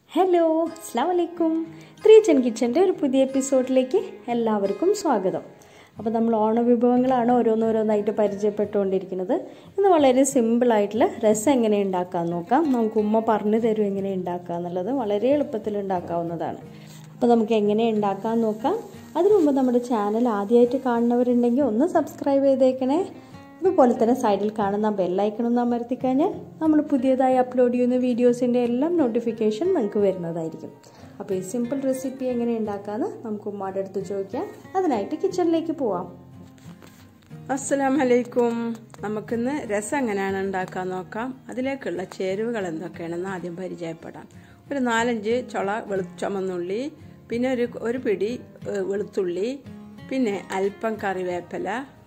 hello അസ്സാം വലൈക്കും three Chen കിച്ചൻ്റെ ഒരു പുതിയ എപ്പിസോഡിലേക്ക് എല്ലാവർക്കും സ്വാഗതം അപ്പോൾ നമ്മൾ ഓണ വിഭവങ്ങളാണ് ഓരോന്നോരോന്നായിട്ട് പരിചയപ്പെട്ടുകൊണ്ടിരിക്കുന്നത് ഇന്ന് വളരെ സിമ്പിളായിട്ടുള്ള രസം എങ്ങനെ ഉണ്ടാക്കാൻ നോക്കാം നമുക്ക് ഉമ്മ പറഞ്ഞു തരും എങ്ങനെ ഉണ്ടാക്കുക എന്നുള്ളത് വളരെ എളുപ്പത്തിൽ ഉണ്ടാക്കാവുന്നതാണ് അപ്പോൾ നമുക്ക് എങ്ങനെ ഉണ്ടാക്കാൻ നോക്കാം അതിനു മുമ്പ് നമ്മുടെ ചാനൽ ആദ്യമായിട്ട് കാണുന്നവരുണ്ടെങ്കിൽ ഒന്ന് സബ്സ്ക്രൈബ് ചെയ്തേക്കണേ അതുപോലെ തന്നെ സൈഡിൽ കാണുന്ന ബെല്ലൈക്കൺ ഒന്ന് അമർത്തി കഴിഞ്ഞാൽ നമ്മൾ പുതിയതായി അപ്ലോഡ് ചെയ്യുന്ന വീഡിയോസിൻ്റെ എല്ലാം നോട്ടിഫിക്കേഷൻ നിങ്ങൾക്ക് വരുന്നതായിരിക്കും അപ്പോൾ ഈ സിമ്പിൾ റെസിപ്പി എങ്ങനെ ഉണ്ടാക്കാമെന്ന് നമുക്ക് ഉമ്മാടെ അടുത്ത് ചോദിക്കാം അതിനായിട്ട് കിച്ചണിലേക്ക് പോവാം അസ്സലാം വലൈക്കും നമുക്കിന്ന് രസം എങ്ങനെയാണ് ഉണ്ടാക്കാൻ നോക്കാം അതിലേക്കുള്ള ചേരുവകൾ എന്തൊക്കെയാണെന്ന് ആദ്യം പരിചയപ്പെടാം ഒരു നാലഞ്ച് ചുള വെളു ചുമന്നുള്ളി പിന്നെ ഒരു ഒരു പിടി വെളുത്തുള്ളി പിന്നെ അല്പം കറിവേപ്പില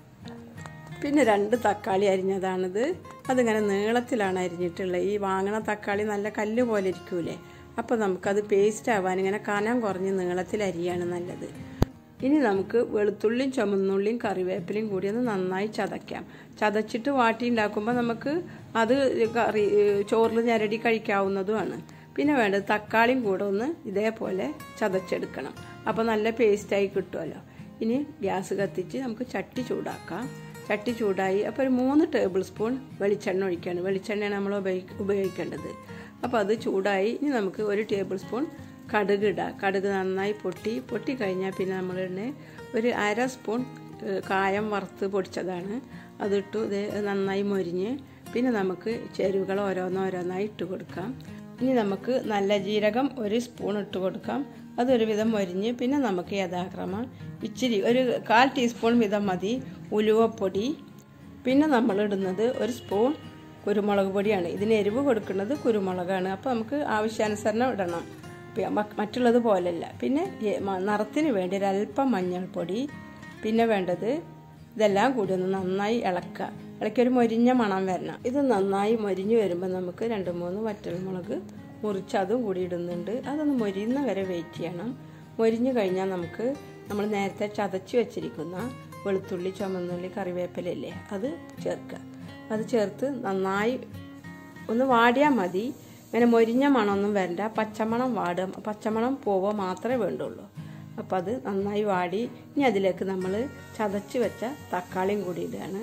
പിന്നെ രണ്ട് തക്കാളി അരിഞ്ഞതാണിത് അതിങ്ങനെ നീളത്തിലാണ് അരിഞ്ഞിട്ടുള്ളത് ഈ വാങ്ങണ തക്കാളി നല്ല കല്ല് പോലെ ഇരിക്കൂലേ അപ്പോൾ നമുക്കത് പേസ്റ്റ് ആവാൻ ഇങ്ങനെ കനം കുറഞ്ഞ് നീളത്തിൽ അരിയാണ് നല്ലത് ഇനി നമുക്ക് വെളുത്തുള്ളിയും ചുമന്നുള്ളിയും കറിവേപ്പിലയും കൂടി ഒന്ന് നന്നായി ചതയ്ക്കാം ചതച്ചിട്ട് വാട്ടി ഉണ്ടാക്കുമ്പോൾ നമുക്ക് അത് കറി ചോറിൽ ഞരടി കഴിക്കാവുന്നതുമാണ് പിന്നെ വേണ്ടത് തക്കാളിയും കൂടെ ഒന്ന് ഇതേപോലെ ചതച്ചെടുക്കണം അപ്പോൾ നല്ല പേസ്റ്റായി കിട്ടുമല്ലോ ഇനി ഗ്യാസ് കത്തിച്ച് നമുക്ക് ചട്ടി ചൂടാക്കാം ചട്ടി ചൂടായി അപ്പോൾ ഒരു മൂന്ന് ടേബിൾ സ്പൂൺ വെളിച്ചെണ്ണ ഒഴിക്കുകയാണ് വെളിച്ചെണ്ണയാണ് നമ്മൾ ഉപയോഗിക്കേണ്ടത് അപ്പോൾ അത് ചൂടായി ഇനി നമുക്ക് ഒരു ടേബിൾ സ്പൂൺ കടുക് ഇടാം കടുക് നന്നായി പൊട്ടി പൊട്ടി കഴിഞ്ഞാൽ പിന്നെ നമ്മൾ ഒരു അര സ്പൂൺ കായം വറുത്ത് പൊടിച്ചതാണ് അതിട്ടു ഇത് നന്നായി മൊരിഞ്ഞ് പിന്നെ നമുക്ക് ചേരുവകൾ ഓരോന്നോരോന്നായി ഇട്ട് കൊടുക്കാം ഇനി നമുക്ക് നല്ല ജീരകം ഒരു സ്പൂൺ ഇട്ട് കൊടുക്കാം അതൊരു വിധം മൊരിഞ്ഞ് പിന്നെ നമുക്ക് യഥാക്രമം ഇച്ചിരി ഒരു കാൽ ടീസ്പൂൺ വിധം മതി ഉലുവപ്പൊടി പിന്നെ നമ്മൾ ഇടുന്നത് ഒരു സ്പൂൺ കുരുമുളക് പൊടിയാണ് ഇതിന് എരിവ് കൊടുക്കുന്നത് കുരുമുളകാണ് അപ്പോൾ നമുക്ക് ആവശ്യാനുസരണം ഇടണം മറ്റുള്ളത് പോലല്ല പിന്നെ നിറത്തിന് വേണ്ടി ഒരല്പം മഞ്ഞൾപ്പൊടി പിന്നെ വേണ്ടത് ഇതെല്ലാം കൂടി ഒന്ന് നന്നായി ഇളക്കുക ഇളക്കി ഒരു മൊരിഞ്ഞ മണം വരണം ഇത് നന്നായി മൊരിഞ്ഞ് വരുമ്പോൾ നമുക്ക് രണ്ട് മൂന്ന് വറ്റൽമുളക് മുറിച്ച് അതും കൂടി ഇടുന്നുണ്ട് അതൊന്ന് മൊരിയുന്ന വരെ വെയിറ്റ് ചെയ്യണം മൊരിഞ്ഞു കഴിഞ്ഞാൽ നമുക്ക് നമ്മൾ നേരത്തെ ചതച്ച് വെച്ചിരിക്കുന്ന വെളുത്തുള്ളി ചുമന്നുള്ളി കറിവേപ്പിലല്ലേ അത് ചേർക്കുക അത് ചേർത്ത് നന്നായി ഒന്ന് വാടിയാൽ മതി ഇങ്ങനെ മൊരിഞ്ഞ മണമൊന്നും വരണ്ട പച്ചമണം വാടുക പച്ചമണം പോവുക മാത്രമേ വേണ്ടുള്ളൂ അപ്പോൾ അത് നന്നായി വാടി ഇനി അതിലേക്ക് നമ്മൾ ചതച്ച് വെച്ച തക്കാളിയും കൂടി ഇടുകയാണ്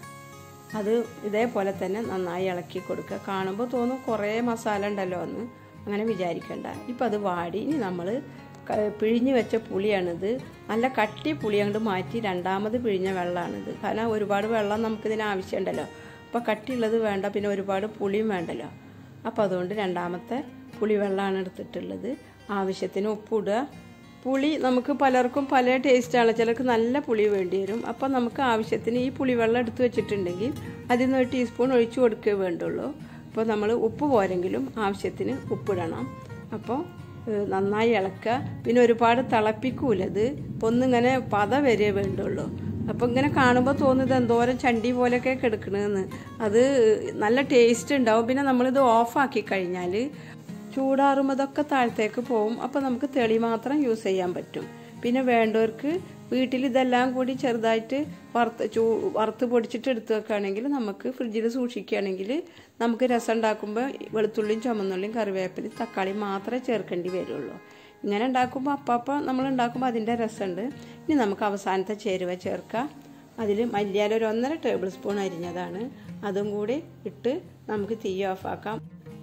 അത് ഇതേപോലെ തന്നെ നന്നായി ഇളക്കി കൊടുക്കുക കാണുമ്പോൾ തോന്നും കുറേ മസാല ഉണ്ടല്ലോ എന്ന് അങ്ങനെ വിചാരിക്കണ്ട ഇപ്പം അത് വാടി ഇനി നമ്മൾ പിഴിഞ്ഞ് വെച്ച പുളിയാണിത് നല്ല കട്ടി പുളി അങ്ങോട്ട് മാറ്റി രണ്ടാമത് പിഴിഞ്ഞ വെള്ളമാണിത് കാരണം ഒരുപാട് വെള്ളം നമുക്കിതിന് ആവശ്യമുണ്ടല്ലോ അപ്പോൾ കട്ടിയുള്ളത് വേണ്ട പിന്നെ ഒരുപാട് പുളിയും വേണ്ടല്ലോ അപ്പോൾ അതുകൊണ്ട് രണ്ടാമത്തെ പുളി വെള്ളമാണ് എടുത്തിട്ടുള്ളത് ആവശ്യത്തിന് ഉപ്പിടുക പുളി നമുക്ക് പലർക്കും പല ടേസ്റ്റാണ് ചിലർക്ക് നല്ല പുളി വേണ്ടി വരും അപ്പോൾ നമുക്ക് ആവശ്യത്തിന് ഈ പുളിവെള്ളം എടുത്ത് വെച്ചിട്ടുണ്ടെങ്കിൽ അതിൽ നിന്ന് ഒരു ടീസ്പൂൺ ഒഴിച്ചു കൊടുക്കേ വേണ്ടുള്ളൂ അപ്പോൾ നമ്മൾ ഉപ്പ് പോരെങ്കിലും ആവശ്യത്തിന് ഉപ്പിടണം അപ്പോൾ നന്നായി ഇളക്കുക പിന്നെ ഒരുപാട് തിളപ്പിക്കൂലത് ഒന്നിങ്ങനെ പത വരെ വേണ്ടുള്ളൂ അപ്പോൾ ഇങ്ങനെ കാണുമ്പോൾ തോന്നുന്നത് എന്തോരം ചണ്ടി പോലെയൊക്കെ കിടക്കണമെന്ന് അത് നല്ല ടേസ്റ്റ് ഉണ്ടാവും പിന്നെ നമ്മളിത് ഓഫാക്കി കഴിഞ്ഞാൽ ചൂടാറുമ്പോൾ അതൊക്കെ താഴത്തേക്ക് പോവും അപ്പോൾ നമുക്ക് തെളി മാത്രം യൂസ് ചെയ്യാൻ പറ്റും പിന്നെ വേണ്ടവർക്ക് വീട്ടിൽ ഇതെല്ലാം കൂടി ചെറുതായിട്ട് വറുത്ത് ചൂ വറുത്ത് പൊടിച്ചിട്ട് എടുത്ത് വെക്കുകയാണെങ്കിൽ നമുക്ക് ഫ്രിഡ്ജിൽ സൂക്ഷിക്കുകയാണെങ്കിൽ നമുക്ക് രസം ഉണ്ടാക്കുമ്പോൾ വെളുത്തുള്ളിയും ചുമന്നുള്ളിയും കറിവേപ്പിലയും തക്കാളിയും മാത്രമേ ചേർക്കേണ്ടി വരുള്ളൂ ഇങ്ങനെ ഉണ്ടാക്കുമ്പോൾ അപ്പപ്പം നമ്മൾ ഉണ്ടാക്കുമ്പോൾ അതിൻ്റെ രസമുണ്ട് ഇനി നമുക്ക് അവസാനത്തെ ചേരുവ ചേർക്കാം അതിൽ മല്ലിയാല ഒരു ഒന്നര ടേബിൾ സ്പൂൺ അരിഞ്ഞതാണ് അതും കൂടി ഇട്ട് നമുക്ക് തീ ഓഫാക്കാം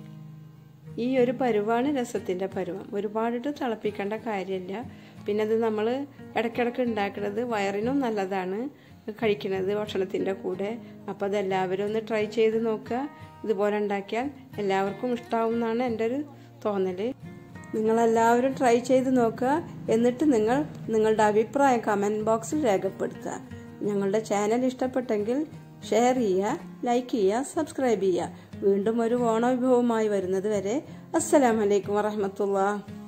ഈ ഒരു പരുവാണ് രസത്തിൻ്റെ പരുവം ഒരുപാടിട്ട് തിളപ്പിക്കേണ്ട കാര്യമില്ല പിന്നെ അത് നമ്മൾ ഇടയ്ക്കിടയ്ക്ക് ഉണ്ടാക്കുന്നത് വയറിനും നല്ലതാണ് കഴിക്കുന്നത് ഭക്ഷണത്തിൻ്റെ കൂടെ അപ്പോൾ അതെല്ലാവരും ഒന്ന് ട്രൈ ചെയ്ത് നോക്കുക ഇതുപോലെ ഉണ്ടാക്കിയാൽ എല്ലാവർക്കും ഇഷ്ടമാവും എന്നാണ് എൻ്റെ ഒരു തോന്നൽ നിങ്ങളെല്ലാവരും ട്രൈ ചെയ്ത് നോക്കുക എന്നിട്ട് നിങ്ങൾ നിങ്ങളുടെ അഭിപ്രായം കമൻറ്റ് ബോക്സിൽ രേഖപ്പെടുത്തുക ഞങ്ങളുടെ ചാനൽ ഇഷ്ടപ്പെട്ടെങ്കിൽ ഷെയർ ചെയ്യുക ലൈക്ക് ചെയ്യുക സബ്സ്ക്രൈബ് ചെയ്യുക വീണ്ടും ഒരു ഓണവിഭവമായി വരുന്നത് വരെ അസ്സലാമലൈക്കും വറഹമത്തുള്ള